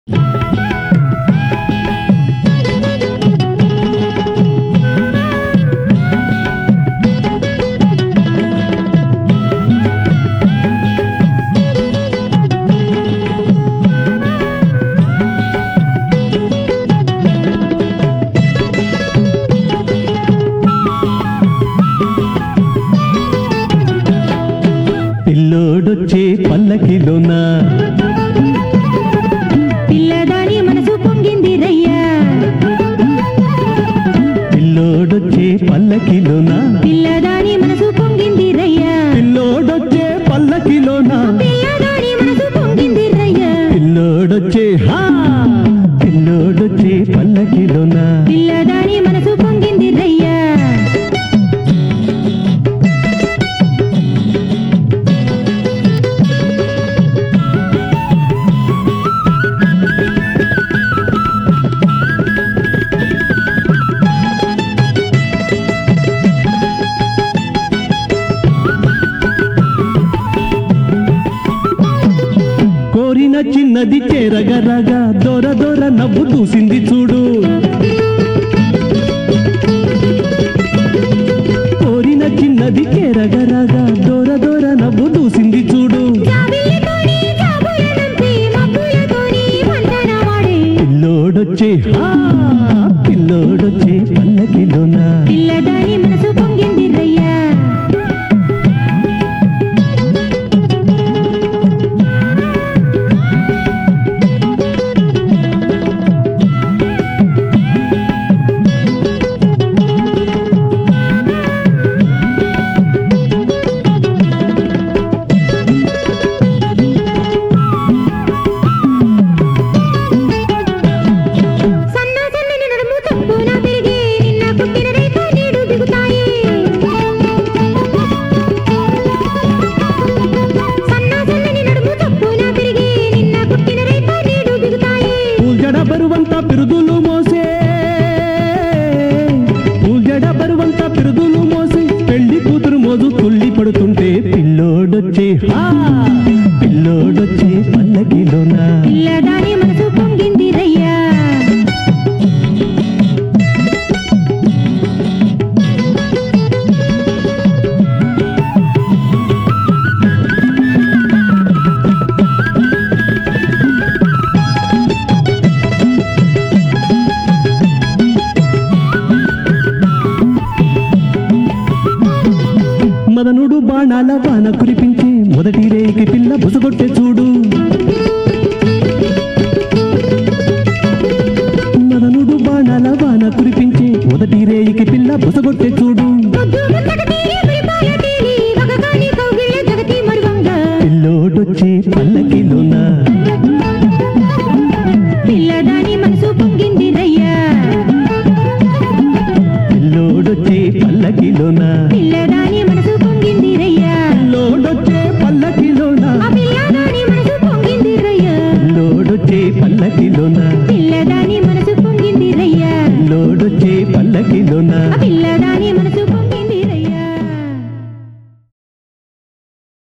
పిల్లోడొచ్చే పల్లకిలోన పిల్లదాని మనసు పొంగింది రయ్యా పిల్లోడొచ్చే పల్లకిలోన పిల్లదాని మనసు పొంగింది రయ్యా పిల్లోడొచ్చే పల్లకిలోన పిల్లదాని మనసు పొంగింది రయ్యా పిల్లోడొచ్చే హా పిల్లోడొచ్చే పల్లకిలోన పిల్లదాని మనసు పొంగింది రయ్యా కోరిన చిన్నది చేరగరగా దొర దొర నవ్వు చూసింది చూడు కోరిన చిన్నది చేరగరగా దొర దొర నవ్వు చూసింది చూడు జాబిల్లితోని జాబులనంపి మబ్బులతోని వంతనవాడే పిల్లోడొచ్చే హా పిల్లోడొచ్చే పల్లకిలోన పిల్లదాని మనసు పొంగింది రయ్యా సన్న సన్నని నడుము తప్పున తిరిగి నిన్న పుట్టిన రేఖ నేడు దిగుతాయి సన్న సన్నని నడుము తప్పున తిరిగి నిన్న పుట్టిన రేఖ నేడు దిగుతాయి పూజడ బరువంత పిరుదులు మోసే పూజడ బరువంత పిరుదులు మోసే పెళ్లి కూతురు మోజు తుల్లి పడుతుంటే పిల్లోడొచ్చే హా పిల్లోడొచ్చే పల్లకిలోన పిల్లదాని మనసు పొంగింది రయ్యా మదనుడు బాణాల వాన కురిపించి మొదటి రేకి పిల్ల బుసగొట్టె చూడు మదనుడు బాణాల వాన కురిపించి మొదటి రేయికి పిల్ల బుసగొట్టె చూడు ముద్దు ముచ్చటకి విడిపాయ తేలి మగగాని కౌగిళ్ళ జగతి మరువంగా పిల్లోడొచ్చే పల్లకిలోన పిల్లదాని మనసు పొంగింది రయ్యా పిల్లోడొచ్చే పల్లకిలోన పిల్లదాని మనసు పొంగింది రయ్యా పిల్లోడొచ్చే పల్లకిలోన ఆ పిల్లదాని మనసు పొంగింది రయ్యా పిల్లోడొచ్చే పల్లకిలోన పిల్లదాని మనసు పొంగింది రయ్యా పిల్లోడొచ్చే పల్లకిలోన ఆ పిల్లదాని మనసు